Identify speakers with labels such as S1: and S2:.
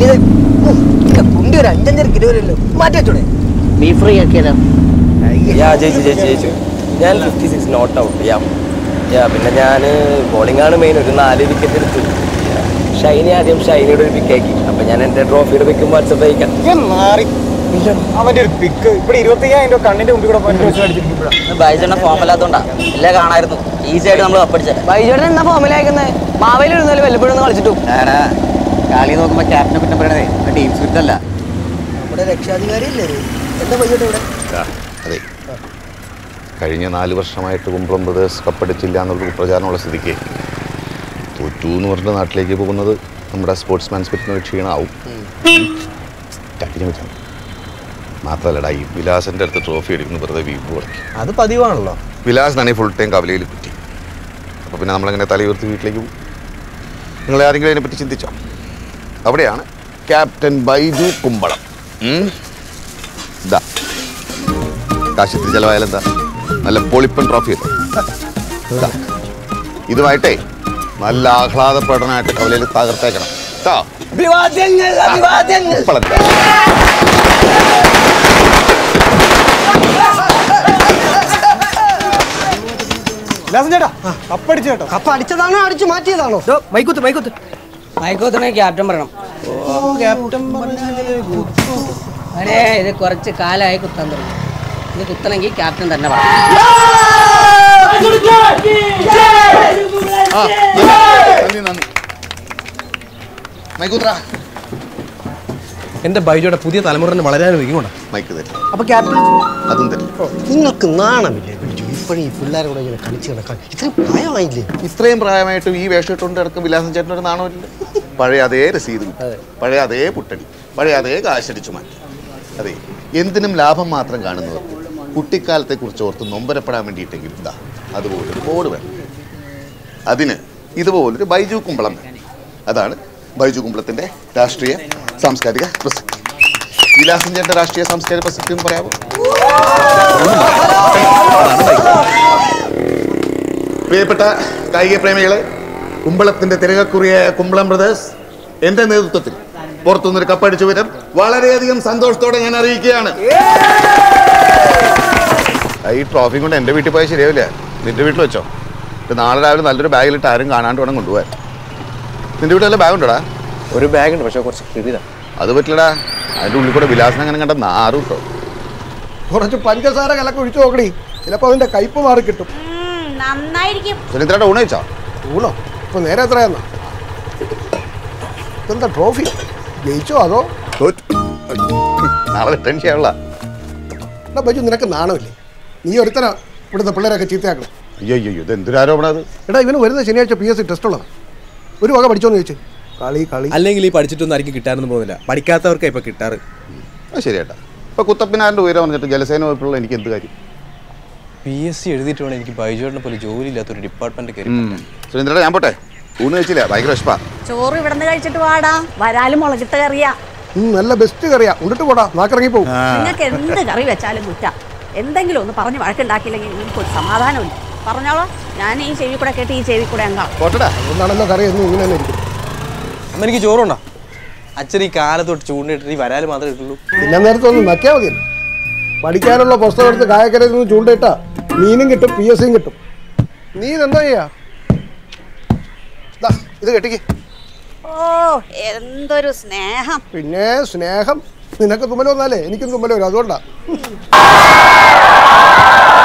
S1: ഇത് ഉം, ഇല്ല, കുണ്ടി ഒരു അഞ്ചഞ്ചര കിലോ വരല്ലോ മാറ്റി വെച്ചോടെ
S2: ബീ ഫ്രീ ആക്കിയാലോ
S3: യാ ജയിച്ചു ജയിച്ചു ജയിച്ചു ഞാൻ fifty six not out yeah yeah പിന്നെ ഞാൻ ബോളിംഗ് ആണ് മെയിൻ ഒരു നാല് വിക്കറ്റ് എടുത്തു ഷൈനി ആദ്യം ഷൈനിയുടെ ഒരു പിക്കാക്കി അപ്പൊ ഞാൻ എന്റെ ട്രോഫിയുടെ പിക്കും വാട്സപ്പ് അയക്കാം
S4: മാറി അവന്റെ ഒരു പിക്ക് ഇവിടെ ഇരുപത്തയ്യായിരം രൂപ കണ്ണിന്റെ മുമ്പിൽ കൂടെ പോയി വെച്ച് അടിച്ചിരിക്കുമ്പോഴാണ്
S2: ബൈജണ്ണ ഫോമല്ലാത്തോണ്ടാ ഇല്ലേ കാണായിരുന്നു ഈസി ആയിട്ട് നമ്മൾ കപ്പടിച്ചത്
S1: ബൈജോടൻ എന്നാ ഫോമിലാക്കുന്നത് മാവേലി ഇരുന്നാലും വല്ലപ്പോഴും കളിച്ചിട്ടു
S2: കളി നോക്കുമ്പോ ക്യാപ്റ്റനെ പിന്നെ പറയണതേ ടീം സ്പിരിറ്റ് അല്ല
S1: നമ്മുടെ രക്ഷാധികാരി ഇല്ലേ ഇത്? എന്താ ബൈജോട്ടെ ഇവിടെ
S5: ആ, അതെ കഴിഞ്ഞ നാല് വർഷമായിട്ട് കുമ്പളം ബ്രദേഴ്സ് കപ്പടിച്ചില്ല എന്നുള്ള പ്രചാരണമുള്ള സ്ഥിതിക്ക് തോറ്റു എന്ന് പറഞ്ഞിട്ട് നാട്ടിലേക്ക് പോകുന്നത് നമ്മുടെ സ്പോർട്സ്മാൻ സ്പിരിറ്റിന് ഒരു ക്ഷീണമാവും ടക്കിന് പറ്റും മാത്രമല്ലടാ ഈ വിലാസിൻ്റെ അടുത്ത് ട്രോഫി എടുക്കുന്ന വെറുതെ വീമ്പ് കളിക്കും
S4: അത് പതിവാണല്ലോ
S5: വിലാസിനാണെങ്കിൽ ഫുൾ ടൈം കവലയിൽ കുറ്റി അപ്പോൾ പിന്നെ നമ്മളങ്ങനെ തലയുയർത്തി വീട്ടിലേക്ക് പോകും നിങ്ങൾ ആരെങ്കിലും അതിനെപ്പറ്റി ചിന്തിച്ചോ അവിടെയാണ് ക്യാപ്റ്റൻ ബൈജു കുമ്പളം ഉം. ഇതാ കാശിത്തിൽ ചിലവായാലും എന്താ നല്ല പൊളിപ്പൻ ട്രോഫി അല്ലേ ഇതാ. ഇതുമായിട്ടേ നല്ല ആഹ്ലാദ പ്രകടനമായിട്ട് കവലയിൽ തകർത്തേക്കണം കേട്ടോ
S1: അഭിവാദ്യങ്ങൾ അഭിവാദ്യങ്ങൾ
S5: കുമ്പളത്തെ
S4: ലാസം ചേട്ടാ കപ്പടിച്ചു കേട്ടോ
S1: കപ്പ അടിച്ചതാണോ അടിച്ചു മാറ്റിയതാണോ മൈക്കുത്ത് മൈക്കുത്ത്
S2: മൈക്കോത്തിനെ ക്യാപ്റ്റൻ പറയണം അതെ ഇത് കുറച്ച് കാലമായി കുത്താൻ തുടങ്ങി ഇത് കുത്തണമെങ്കിൽ ക്യാപ്റ്റൻ തന്നെ പറയണം
S5: ആ നന്ദി നന്ദി മൈക്കൂത്ര
S6: എന്റെ ബൈജോടെ പുതിയ തലമുറ വളരാൻ ഇങ്ങോട്ടാ
S5: മൈക്ക് തരും
S1: അപ്പൊ ക്യാപ്റ്റൻ
S5: അതും തരും
S1: നിങ്ങൾക്ക് നാണമില്ലേ ബിജു ഇപ്പോഴും ഈ പിള്ളേരെ കൂടെ ഇങ്ങനെ കളിച്ച് കിടക്കാൻ ഇത്രയും പ്രായമായില്ലേ
S5: ഇത്രയും പ്രായമായിട്ടും ഈ വേഷം ഇട്ടുകൊണ്ട് കിടക്കും വിലാസം ചേട്ടനൊരു നാണമില്ല പഴയ അതേ രസീത് കിട്ടും. പഴയ അതേ പുട്ടടി പഴയ അതേ കാശടിച്ചു മാറ്റി അതെ എന്തിനും ലാഭം മാത്രം കാണുന്നവർ കുട്ടിക്കാലത്തെ കുറിച്ച് ഓർത്ത് നൊമ്പരപ്പെടാൻ വേണ്ടിയിട്ടെങ്കിലും ഇതാ അതുപോലൊരു ബോർഡ് വേണം അതിന് ഇതുപോലൊരു ബൈജു കുമ്പളം വേണം. അതാണ് ബൈജു കുമ്പളത്തിന്റെ രാഷ്ട്രീയ സാംസ്കാരിക പ്രസക്തി വിലാസം ചേട്ടന്റെ രാഷ്ട്രീയ സാംസ്കാരിക പ്രസക്തി എന്ന് പറയാമോ അതാണ് ബൈജു. പ്രിയപ്പെട്ട കായിക പ്രേമികളെ കുമ്പളത്തിന്റെ തിരകക്കുറിയായ കുമ്പളം ബ്രദേഴ്സ് എന്റെ നേതൃത്വത്തിൽ പുറത്തുനിന്നൊരു കപ്പടിച്ചു വരും വളരെയധികം സന്തോഷത്തോടെ ഞാൻ അറിയിക്കുകയാണ് ആ, ഈ ട്രോഫി കൊണ്ട് എന്റെ വീട്ടിൽ പോയാൽ ശരിയാവില്ല നിന്റെ വീട്ടിൽ വെച്ചോ ഇത് നാളെ രാവിലെ നല്ലൊരു ബാഗിലിട്ട് ആരും കാണാണ്ട് വേണം കൊണ്ടുപോകാൻ നിന്റെ വീട്ടിൽ വല്ല ബാഗ് ഉണ്ടോടാ
S4: ഒരു ബാഗ് ഉണ്ട് പക്ഷെ കുറച്ച് കിഴിതാ
S5: അത് പറ്റില്ലടാ അതിന്റെ ഉള്ളിൽ കൂടെ വിലാസം അങ്ങനെ കണ്ട നാറും കേട്ടോ
S4: കുറച്ച് പഞ്ചസാര കലക്ക് ഒഴിച്ചു നോക്കണി ചിലപ്പോ അതിന്റെ കയ്പ് മാറി കിട്ടും
S7: ഉം, നന്നായിരിക്കും
S5: സുനിത്രയുടെ ഊണ് വെച്ചോ
S4: ഊണോ ഇപ്പൊ നേരെ എത്രയാന്നാ ഇതെന്താ ട്രോഫി ജയിച്ചോ അതോ
S5: തോറ്റു. നാളെ റിട്ടേൺ ചെയ്യാനുള്ള
S4: എന്നാ ബജു നിനക്ക് നാണമില്ലേ നീ ഒരുത്തനാ ഇവിടുത്തെ പിള്ളേരൊക്കെ ചീത്തയാക്കണം
S5: അയ്യോ അയ്യോ ഇത് എന്തൊരു ആരോപണം അത്
S4: എടാ ഇവന് വരുന്ന ശനിയാഴ്ച പി എസ് സി ടെസ്റ്റ് ഉള്ളതാ ഒരു വക പഠിച്ചോന്ന് ചോദിച്ചു കളി കളി
S6: അല്ലെങ്കിൽ ഈ പഠിച്ചിട്ടൊന്നും ആർക്കും കിട്ടാനൊന്നും പോകുന്നില്ല പഠിക്കാത്തവർക്കാ ഇപ്പൊ കിട്ടാറ്
S5: അത് ശരിയേട്ടാ ഇപ്പൊ കുത്തപ്പിനാറിന്റെ ഉയരം പറഞ്ഞിട്ട് ജലസേന വകുപ്പുള്ള എനിക്ക് എന്ത് കാര്യം
S6: പി എസ് സി എഴുതിയിട്ട് വേണം എനിക്ക് ബൈജോടിനെ പോലെ ജോലി ഇല്ലാത്തൊരു ഡിപ്പാർട്ട്മെന്റ് കയറി
S5: സുരേന്ദ്രയുടെ ഞാൻ പോട്ടെ ഊണ് കഴിച്ചില്ല ഭയങ്കര വിശപ്പാ
S7: ചോറ് ഇവിടുന്ന് കഴിച്ചിട്ട് വാടാ വരാലും മുളകിട്ട് കറിയാ
S4: ഉം, നല്ല ബെസ്റ്റ് കറിയാ ഉണ്ടിട്ട് പോടാ നാക്കിറങ്ങി പോകും
S7: നിങ്ങൾക്ക് എന്ത് കറി വെച്ചാലും കുറ്റ എന്തെങ്കിലും ഒന്ന് പറഞ്ഞ് വഴക്കുണ്ടാക്കിയില്ലെങ്കിൽ നിങ്ങൾക്ക് ഒരു സമാധാനമില്ല പറഞ്ഞോളൂ ഞാൻ ഈ ചെവി കൂടെ കേട്ട് ഈ ചെവി കൂടെ അങ്ങാം
S5: പോട്ടടാ
S4: എന്താണല്ലോ കറി എന്നും ഇങ്ങനെ തന്നെ ഇരിക്കും
S6: അമ്മ എനിക്ക് ചോറുണ്ടോ അച്ഛൻ ഈ കാലത്തോട്ട് ചൂണ്ടിട്ടിട്ട് ഈ വരാല് മാത്രമേ ഇട്ടുള്ളൂ
S4: പിന്നെ നേരത്തെ ഒന്ന് നക്കിയാ മതി പഠിക്കാനുള്ള പുസ്തകം എടുത്ത് കായക്കരയിൽ നിന്ന് ചൂണ്ടിട്ടാ മീനും കിട്ടും പി എസ് സിയും കിട്ടും നീ ഇതെന്താ ചെയ്യാ ദാ, ഇത് കെട്ടിക്ക്
S7: ഓ എന്തൊരു സ്നേഹം
S4: പിന്നെ സ്നേഹം നിനക്ക് തുമ്മൽ വന്നാലേ എനിക്കും തുമ്മൽ വരും അതുകൊണ്ടാ